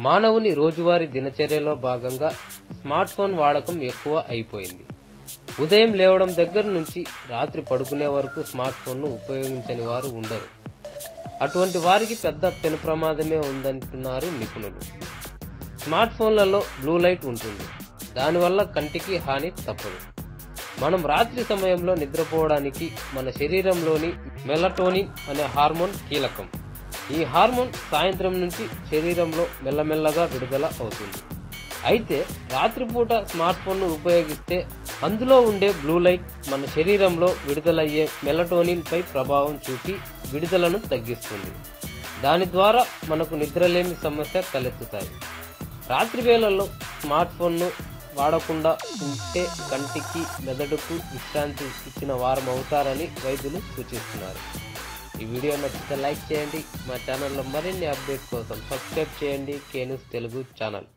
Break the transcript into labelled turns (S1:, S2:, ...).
S1: మానవుని రోజువారీ దినచర్యలో భాగంగా స్మార్ట్ ఫోన్ వాడకం ఎక్కువ అయిపోయింది ఉదయం లేవడం దగ్గర నుంచి రాత్రి పడుకునే వరకు స్మార్ట్ ఫోన్ను ఉపయోగించని వారు ఉండరు అటువంటి వారికి పెద్ద పెను ప్రమాదమే ఉందంటున్నారు నిపుణులు స్మార్ట్ ఫోన్లలో బ్లూ లైట్ ఉంటుంది దానివల్ల కంటికి హాని తప్పదు మనం రాత్రి సమయంలో నిద్రపోవడానికి మన శరీరంలోని మెలటోనిన్ అనే హార్మోన్ కీలకం ఈ హార్మోన్ సాయంత్రం నుంచి శరీరంలో మెల్లమెల్లగా విడుదల అవుతుంది అయితే రాత్రిపూట స్మార్ట్ ఫోన్ను ఉపయోగిస్తే అందులో ఉండే బ్లూ లైట్ మన శరీరంలో విడుదలయ్యే మెలటోనిన్ పై ప్రభావం చూపి విడుదలను తగ్గిస్తుంది దాని ద్వారా మనకు నిద్రలేమి సమస్య తలెత్తుతాయి రాత్రి వేళల్లో స్మార్ట్ ఫోన్ను వాడకుండా ఉంటే కంటికి మెదడుకు విశ్రాంతి ఇచ్చిన వారం అవుతారని వైద్యులు సూచిస్తున్నారు ఈ వీడియో నచ్చితే లైక్ చేయండి మా ఛానల్లో మరిన్ని అప్డేట్ కోసం సబ్స్క్రైబ్ చేయండి కేన్యూస్ తెలుగు ఛానల్